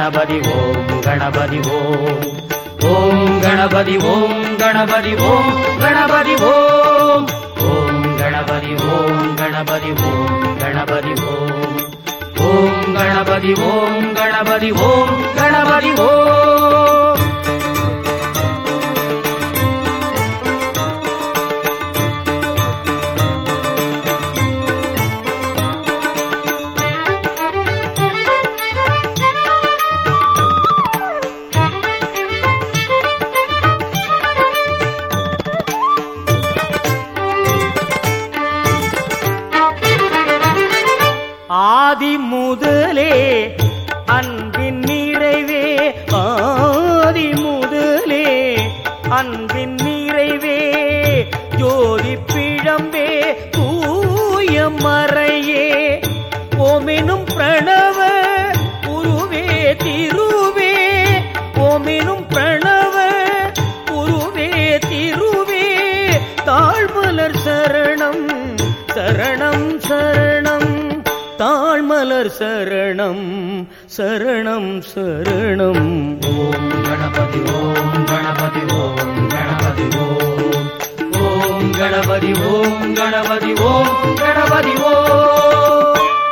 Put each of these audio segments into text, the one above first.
கணபதி ஓம் கணபதி ஓம் ஓம் கணபதி ஓம் கணபதி ஓம் கணபதி ஓம் ஓம் கணபதி ஓம் கணபதி ஓம் கணபதி ஓம் ஓம் கணபதி ஓம் கணபதி ஓம் கணபதி ஓம் ஆதி முதலே அன்பின் நிறைவே ஆதி முதலே அன்பின் நிறைவே ஜோதி பிழம்பே தூய மறையே ஓமெனும் பிரணவ உருவே திருவே ஓமெனும் பிரணவ உருவே திருவே தாழ்மலர் சரணம் சரணம் சரணம் தாழ்மலர் சரணம் சரணம் சரணம் ஓம் கணபதி ஓம் கணபதி ஓம் கணபதி ஓம் ஓம் கணபதி ஓம் கணபதி ஓம் கணபதி ஓம்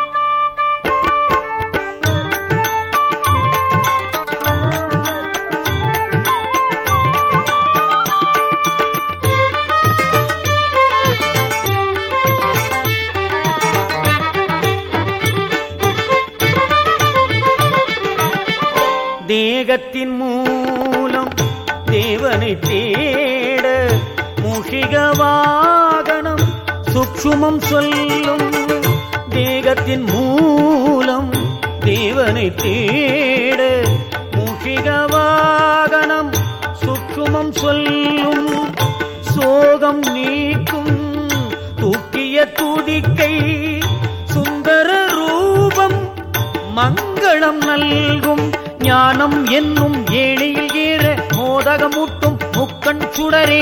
தேகத்தின் மூலம் தேவனை தேட மூஷிக வாகனம் சுக்ஷுமம் சொல்லும் தேகத்தின் மூலம் தேவனை தேட மூஷிக வாகனம் சுக்ஷுமம் சொல்லும் சோகம் நீக்கும் தூக்கிய துதிக்கை சுந்தர ரூபம் மங்களம் நல்கும் ஞானம் என்னும் ஏழையில் ஏற மோதகமூட்டும் முக்கண் சுடரே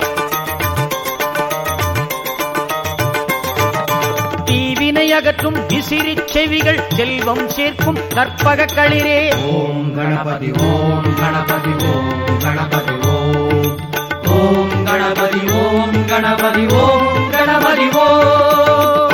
தீவினை அகற்றும் விசிறி செவிகள் செல்வம் சேர்க்கும் கற்பக களிரே ஓம் கணபதி ஓம் கணபதி ஓம் கணபதி ஓம் ஓம் கணபதி ஓம் கணபதி ஓம் கணபதி ஓம்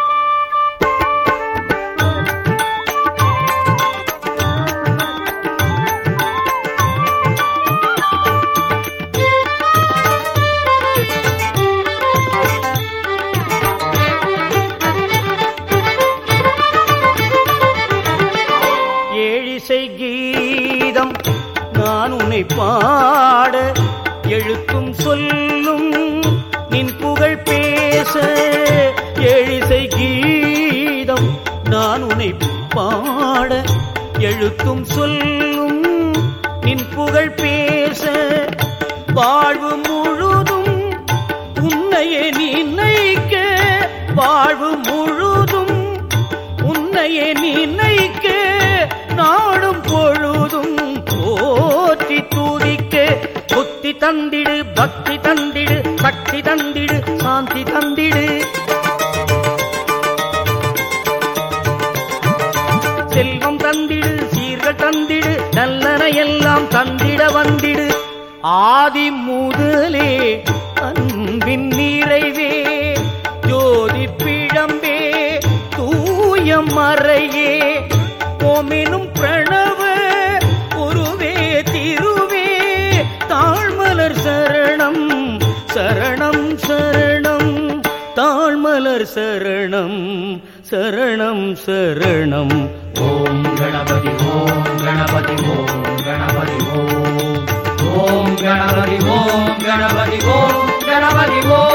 ஏழிசை கீதம் நான் உன்னை பாட எழுத்தும் சொல்லும் நின் புகழ் பேச ஏழிசை கீதம் நான் உன்னை பாட எழுத்தும் சொல்லும் நின் புகழ் பேச வாழ்வு முழுதும் உன்னையே நினைக்க வாழ்வு முழுதும் உன்னையே நினைக்க நாடும் பொழுதும் போற்றி துதிக்க புத்தி தந்திடு பக்தி தந்திடு சக்தி தந்திடு சாந்தி தந்திடு செல்வம் தந்திடு சீர்கள் தந்திடு நல்லன எல்லாம் தந்திட வந்திடு ஆதி முதலே அன்பின் நிறைவே ஜோதி பிழம்பே தூய மறையே ஓமெனும் பிரணவ உருவே திருவே தாழ்மலர் சரணம் சரணம் சரணம் தாழ்மலர் சரணம் சரணம் சரணம் ஓம் கணபதி ஓம் கணபதி ஓம் கணபதி ஓம் ஓம் கணபதி ஓம் கணபதி ஓம் கணபதி ஓம்